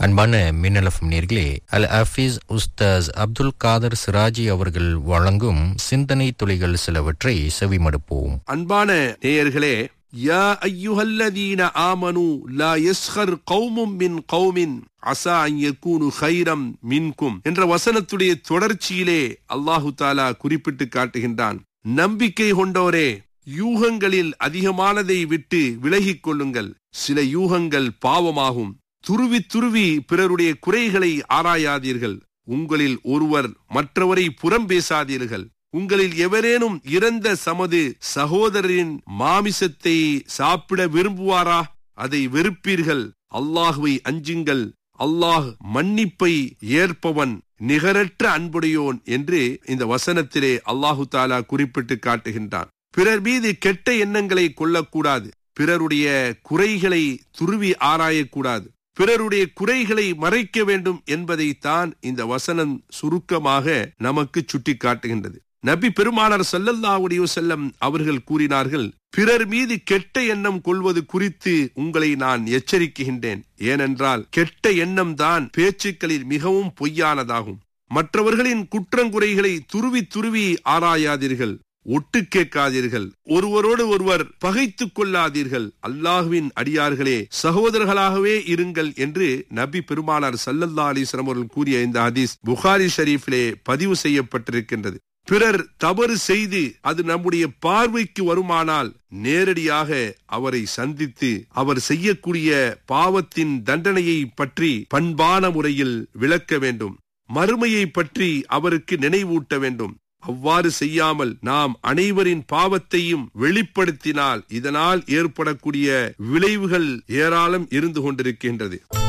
அன்பான மின்னலஃபம் நேர்களே அல் ஹஃபீஸ் உஸ்தாஸ் அப்துல் காதர் சிராஜி அவர்கள் வழங்கும் சிந்தனை துளிகள் சிலவற்றை செவிமடுப்போம் அன்பான நேயர்களே யா ஐயுஹல்லதீன ஆமனு லா யஸ்ஹர் கௌமும் மின் கௌமின் அசா அன் யகூனு ஹைரம் மின்கும் என்ற வசனத்துடைய தொடர்ச்சியிலே அல்லாஹு தாலா குறிப்பிட்டு காட்டுகின்றான் நம்பிக்கை கொண்டோரே யூகங்களில் அதிகமானதை விட்டு விலகிக் கொள்ளுங்கள் சில யூகங்கள் பாவமாகும் துருவி துருவி பிறருடைய குறைகளை ஆராயாதீர்கள் உங்களில் ஒருவர் மற்றவரை புறம் பேசாதீர்கள் உங்களில் எவரேனும் இறந்த சமது சகோதரரின் மாமிசத்தை சாப்பிட விரும்புவாரா அதை வெறுப்பீர்கள் அல்லாஹுவை அஞ்சுங்கள் அல்லாஹ் மன்னிப்பை ஏற்பவன் நிகரற்ற அன்புடையோன் என்று இந்த வசனத்திலே அல்லாஹு தாலா குறிப்பிட்டு காட்டுகின்றான் பிறர் மீது கெட்ட எண்ணங்களை கொள்ளக்கூடாது பிறருடைய குறைகளை துருவி ஆராயக்கூடாது பிறருடைய குறைகளை மறைக்க வேண்டும் என்பதைத்தான் இந்த வசனம் சுருக்கமாக நமக்கு சுட்டி காட்டுகின்றது நபி பெருமானார் சல்லல்லாவுடைய செல்லம் அவர்கள் கூறினார்கள் பிறர் மீது கெட்ட எண்ணம் கொள்வது குறித்து உங்களை நான் எச்சரிக்கின்றேன் ஏனென்றால் கெட்ட எண்ணம் தான் பேச்சுக்களில் மிகவும் பொய்யானதாகும் மற்றவர்களின் குற்றங்குறைகளை துருவி துருவி ஆராயாதீர்கள் ஒட்டு கேட்காதீர்கள் ஒருவரோடு ஒருவர் பகைத்துக் கொள்ளாதீர்கள் அல்லாஹுவின் அடியார்களே சகோதரர்களாகவே இருங்கள் என்று நபி பெருமானார் சல்லல்லா அலிஸ்லம் அவர்கள் கூறிய இந்த ஹதீஸ் புகாரி ஷரீஃபிலே பதிவு செய்யப்பட்டிருக்கின்றது பிறர் தவறு செய்து அது நம்முடைய பார்வைக்கு வருமானால் நேரடியாக அவரை சந்தித்து அவர் செய்யக்கூடிய பாவத்தின் தண்டனையை பற்றி பண்பான முறையில் விளக்க வேண்டும் மறுமையை பற்றி அவருக்கு நினைவூட்ட வேண்டும் அவ்வாறு செய்யாமல் நாம் அனைவரின் பாவத்தையும் வெளிப்படுத்தினால் இதனால் ஏற்படக்கூடிய விளைவுகள் ஏராளம் இருந்து கொண்டிருக்கின்றது